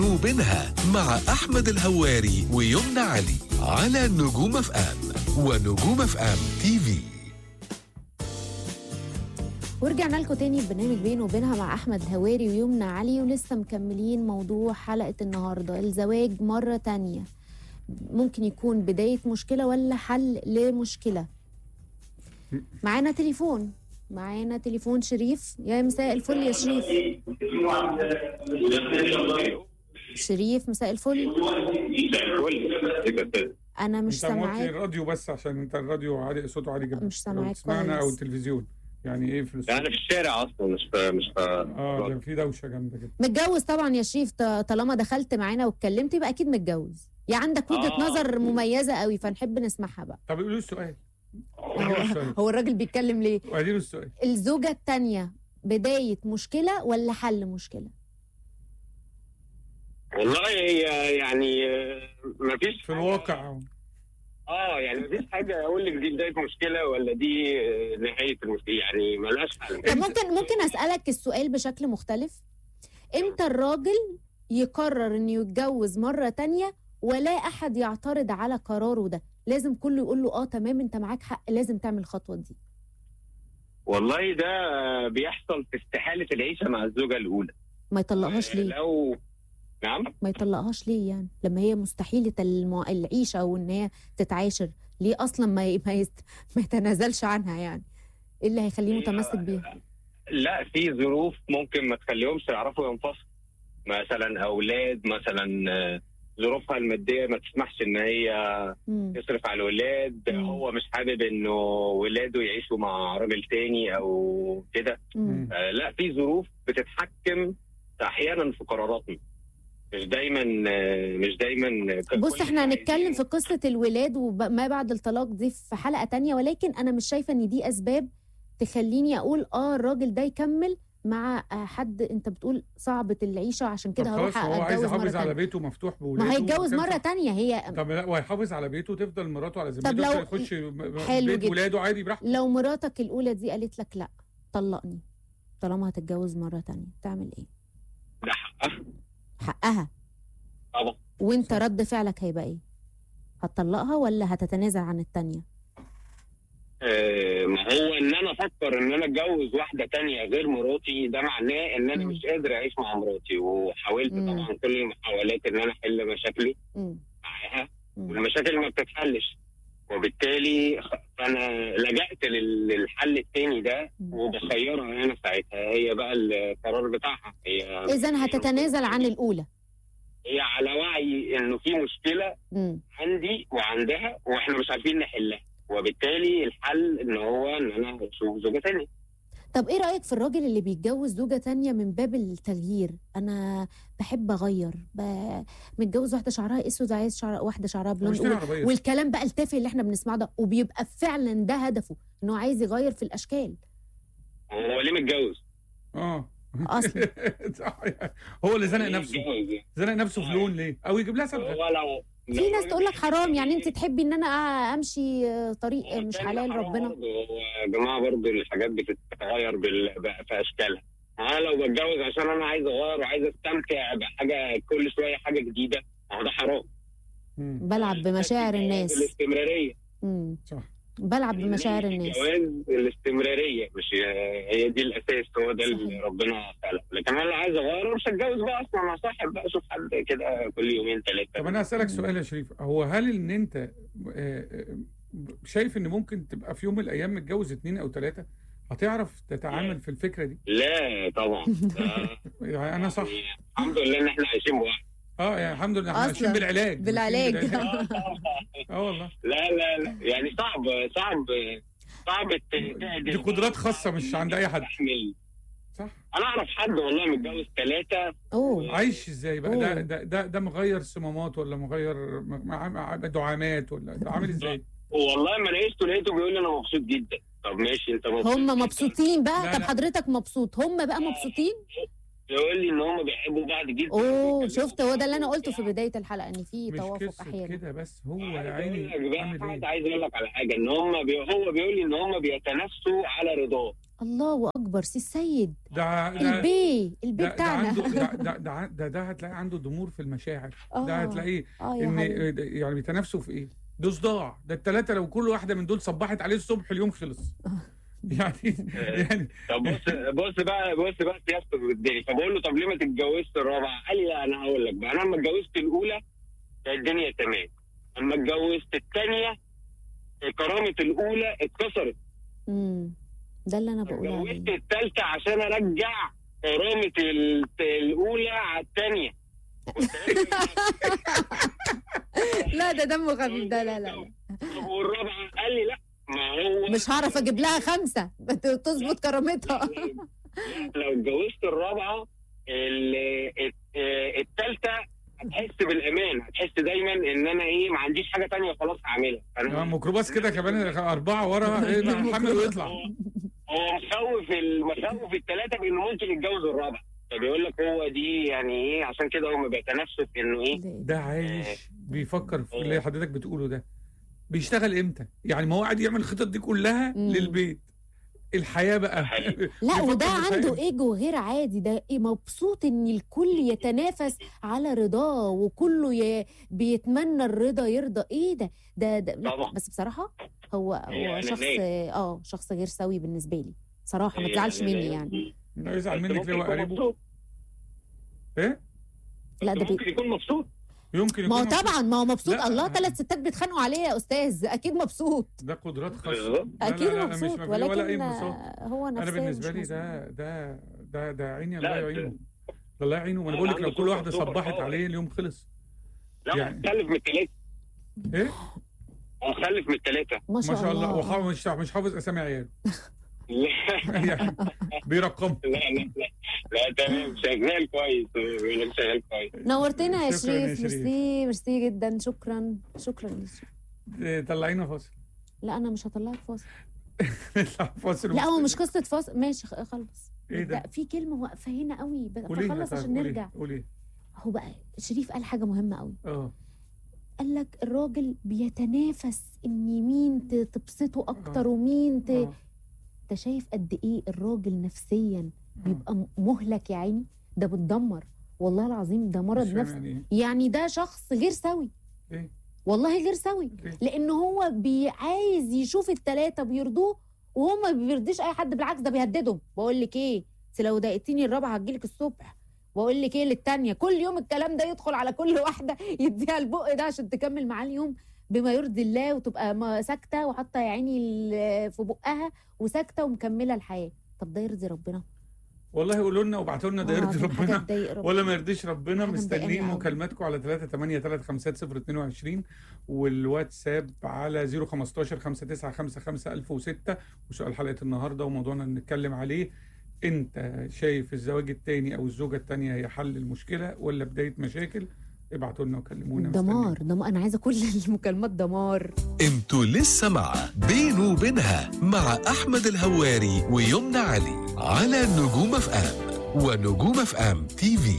وبينها مع أحمد الهواري ويمنى علي على نجوم اف ام ونجوم اف ام تي في ورجعنا لكم تاني في برنامج بينه وبينها مع احمد هواري ويمنى علي ولسه مكملين موضوع حلقه النهارده الزواج مره تانية ممكن يكون بدايه مشكله ولا حل لمشكله معانا تليفون معانا تليفون شريف يا مساء الفل يا شريف شريف مساء الفل انا مش انت موطي سامعاك الراديو بس عشان انت الراديو عالي صوته عالي جدا مش سامعاك لو تسمعنا او كويس. التلفزيون يعني ايه في الصوت انا في الشارع اصلا مش في مش في اه ده في دوشه جامده جدا متجوز طبعا يا شريف ط- طالما دخلت معانا واتكلمت يبقى اكيد متجوز يا عندك وجهه آه. نظر مميزه قوي فنحب نسمعها بقى طب قولوا السؤال هو, اديله السؤال هو الراجل بيتكلم ليه اديله السؤال الزوجه الثانيه بدايه مشكله ولا حل مشكله والله هي يعني ما فيش في الواقع اه يعني ما فيش حاجه اقول لك دي بدايه مشكله ولا دي آه، نهايه المشكله يعني ملهاش حل طب ممكن ممكن اسالك السؤال بشكل مختلف امتى الراجل يقرر انه يتجوز مره تانية ولا احد يعترض على قراره ده لازم كله يقول له اه تمام انت معاك حق لازم تعمل الخطوه دي والله ده آه، بيحصل في استحاله العيشه مع الزوجه الاولى ما يطلقهاش ليه لو نعم ما يطلقهاش ليه يعني لما هي مستحيلة المع... العيشة وان هي تتعاشر ليه اصلا ما ي... ما, يست... ما يتنازلش عنها يعني ايه اللي هيخليه متمسك بيها لا في ظروف ممكن ما تخليهمش يعرفوا ينفصلوا مثلا اولاد مثلا آه، ظروفها الماديه ما تسمحش ان هي مم. يصرف على الولاد مم. هو مش حابب انه ولاده يعيشوا مع راجل تاني او كده مم. آه لا في ظروف بتتحكم احيانا في قراراتنا مش دايما آه، مش دايما بص كل احنا اللي هنتكلم عايزينه- في قصة الولاد وما بعد الطلاق دي في حلقة تانية ولكن انا مش شايفة ان دي اسباب تخليني اقول اه الراجل ده يكمل مع آه، حد انت بتقول صعبة العيشة عشان طب كده خلاص هروح هو عايز اتجوز مرة يحافظ على تانية بيته مفتوح بولاده ما هيتجوز وكان مرة صح. تانية هي طب لا وهيحافظ على بيته تفضل مراته على طب ذمته لو- عشان يخش م- م- حلو بيت جدا. ولاده عادي براحته لو مراتك الاولى دي قالت لك لا طلقني طالما هتتجوز مرة تانية تعمل ايه ده حقها حقها طبعا وانت صح. رد فعلك هيبقى ايه هتطلقها ولا هتتنازل عن التانية آه، ما هو ان انا افكر ان انا اتجوز واحده تانية غير مراتي ده معناه ان انا مم. مش قادر اعيش مع مراتي وحاولت مم. طبعا كل المحاولات ان انا احل مشاكلي مم. معاها مم. والمشاكل ما بتتحلش وبالتالي انا لجأت لل- للحل التاني ده مم. وبخيرها انا ساعتها هي بقى القرار بتاعها هي اذا هتتنازل عن الاولى هي على وعي انه في مشكله مم. عندي وعندها واحنا مش عارفين نحلها وبالتالي الحل ان هو ان انا اشوف زوجه تانية طب ايه رايك في الراجل اللي بيتجوز زوجه تانية من باب التغيير انا بحب اغير ب... متجوز واحده شعرها اسود عايز شعر... واحده شعرها بلون مشتري وال... عربيه والكلام بقى التافه اللي احنا بنسمعه ده وبيبقى فعلا ده هدفه انه عايز يغير في الاشكال هو ليه متجوز؟ اه اصلا صح. هو اللي زنق ليه نفسه متجوز؟ زنق نفسه في لون ليه او يجيب لها صبغه هو لو في ناس تقول لك حرام يعني انت تحبي ان انا امشي طريق مش حلال ربنا برضه هو يا جماعه برضه الحاجات بتتغير بال... بقى في اشكالها انا لو بتجوز عشان انا عايز اغير وعايز استمتع بحاجه كل شويه حاجه جديده ما هو ده حرام مم. بلعب بمشاعر الناس الاستمراريه مم. صح بلعب بمشاعر الناس الجواز الاستمراريه مش هي دي الاساس هو ده اللي صحيح. ربنا خلقه لكن انا اللي عايز اغير مش هتجوز بقى اصلا هصاحب بقى اشوف حد كده كل يومين ثلاثه طب انا اسالك سؤال يا شريف هو هل ان انت آه، آه، شايف ان ممكن تبقى في يوم من الايام متجوز اتنين او ثلاثه هتعرف تتعامل في الفكره دي لا طبعا ده يعني انا صح يعني الحمد لله ان احنا عايشين بواحد اه يعني الحمد لله احنا أصلاً. ماشيين بالعلاج بالعلاج. ماشيين بالعلاج. اه والله لا لا لا يعني صعب صعب صعب ت- تعدل دي قدرات خاصة مش عند أي حد. تحمل. صح انا اعرف حد والله متجوز ثلاثه اوه عايش ازاي بقى ده أوه. ده ده, ده مغير صمامات ولا مغير م- مع- مع- دعامات ولا ده عامل ازاي والله ما لقيته لقيته بيقول لي انا مبسوط جدا طب ماشي انت مبسوط هم جداً. مبسوطين بقى لا، طب لا. حضرتك مبسوط هم بقى مبسوطين يقول لي ان هم بيحبوا بعض جدا اوه شفت هو ده اللي انا قلته في بدايه الحلقه ان في مش توافق قصة احيانا كده بس هو يا عايز عيني أقول لك بقى عامل حاجة، ايه عايز اقول لك على حاجه ان هم بي... هو بيقول لي ان هم بيتنافسوا على رضاه الله اكبر سي السيد ده ده البي البي ده, ده بتاعنا عنده ده ده, ده, ع- ده, ده هتلاقي عنده ضمور في المشاعر ده آه. هتلاقيه اه يا ان حبيبي ده- يعني بيتنافسوا في ايه؟ ده صداع ده الثلاثه لو كل واحده من دول صبحت عليه الصبح اليوم خلص يعني يعني طب بص بص بقى بص بقى سياسته بالدنيا فبقول له طب ليه ما تتجوزش الرابعه؟ قال لي لا انا هقول لك بقى انا لما اتجوزت الاولى كانت الدنيا تمام اما اتجوزت الثانيه كرامه الاولى اتكسرت امم ده اللي انا بقول اتجوزت عليه الثالثه عشان ارجع كرامه ال- الاولى على الثانيه لا ده دمه خفيف ده لا لا, لا. والرابعه قال لي لا ما هو مش هعرف اجيب لها خمسه بت- تظبط كرامتها لو اتجوزت الرابعه الثالثه هتحس بالامان هتحس دايما ان انا ايه ما عنديش حاجه تانية خلاص هعملها آه، انا ميكروباص كده كمان اربعه ورا ايه بقى، محمد ويطلع هو هو مخوف ال- مخوف الثلاثه بانه ممكن يتجوز الرابعه فبيقول لك هو دي يعني ايه عشان كده هم بيتنافسوا في انه ايه ده عايش بيفكر في اللي حضرتك بتقوله ده بيشتغل امتى؟ يعني ما هو قاعد يعمل الخطط دي كلها مم. للبيت الحياه بقى حقيقي. لا بيفكر وده بالحقيقة. عنده ايجو غير عادي ده إيه مبسوط ان الكل يتنافس على رضاه وكله ي... بيتمنى الرضا يرضى ايه ده ده, ده لا طبعا. بس بصراحه هو هو يعني شخص ليه؟ اه شخص غير سوي بالنسبه لي صراحه ما تزعلش مني يعني إنه يزعل بس منك ممكن ليه يكون وقريبه مبسوط. ايه؟ لا بس ده بي... ممكن يكون مبسوط يمكن ما هو يكون طبعا ما هو مبسوط لا. الله ثلاث ستات بيتخانقوا عليه يا استاذ اكيد مبسوط ده قدرات خاصه بالظبط. لا، لا، اكيد لا، لا، مش مبسوط مبني ولا اي ولكن انبساط آه، هو انا نفسيا بالنسبه مش لي مظبوط. ده ده ده ده عيني الله لا، يعينه ده- ده الله يعينه ما انا لا، بقول لك عنده لو كل سوبر- واحده سوبر صبحت باور. عليه اليوم خلص لا يعني- مخلف من الثلاثه ايه مخلف من الثلاثه ما ما شاء, شاء الله الله وحافظ مش مش حافظ اسامي عياله لا يعني بيرقم لا لا لا لا تمام شغال كويس بيقول لك شغال كويس نورتنا يا شكراً يا شريف شريف. ميرسي ميرسي جدا شكرا شكرا يا شريف. طلعينا فاصل لا انا مش هطلعك فاصل نطلع فاصل لا هو ونستنى. مش قصه فاصل ماشي خ- خلص إيه ده؟ لا في كلمه واقفه هنا قوي ب- قوليها فخلص طيب، عشان قوليها، نرجع قوليها هو بقى شريف قال حاجه مهمه قوي اه قال لك الراجل بيتنافس ان مين ت- تبسطه اكتر ومين ت... آه. انت شايف قد ايه الراجل نفسيا بيبقى م- مهلك يا عيني ده بتدمر والله العظيم ده مرض مش فاهم نفسي يعني ايه يعني ده شخص غير سوي إيه؟ والله غير سوي ليه؟ لان هو بي عايز يشوف التلاتة بيرضوه وهو ما بيرضيش اي حد بالعكس ده بيهددهم بقول لك ايه انت لو ضايقتيني الرابعه هتجيلك الصبح بقول لك ايه للتانية كل يوم الكلام ده يدخل على كل واحده يديها البق ده عشان تكمل معاه اليوم بما يرضي الله وتبقى ما- ساكته وحاطه يا عيني ال- في بقها وساكته ومكمله الحياه طب ده يرضي ربنا والله قولوا لنا وابعتوا لنا ده آه، يرضي دي حاجة ربنا تضايق ربنا. ولا ما يرضيش ربنا حاجة مستنيين مضايقاني أوي. مكالماتكم على 3 8 3 5 0 22 والواتساب على 015 5955 1006 وسؤال حلقه النهارده وموضوعنا اللي نتكلم عليه انت شايف الزواج الثاني او الزوجه الثانيه هي حل المشكله ولا بدايه مشاكل ابعتوا لنا وكلمونا دمار دمار انا عايزه كل المكالمات دمار انتوا لسه مع بينه وبينها مع احمد الهواري ويمنى علي على نجوم اف ام ونجوم اف ام تي في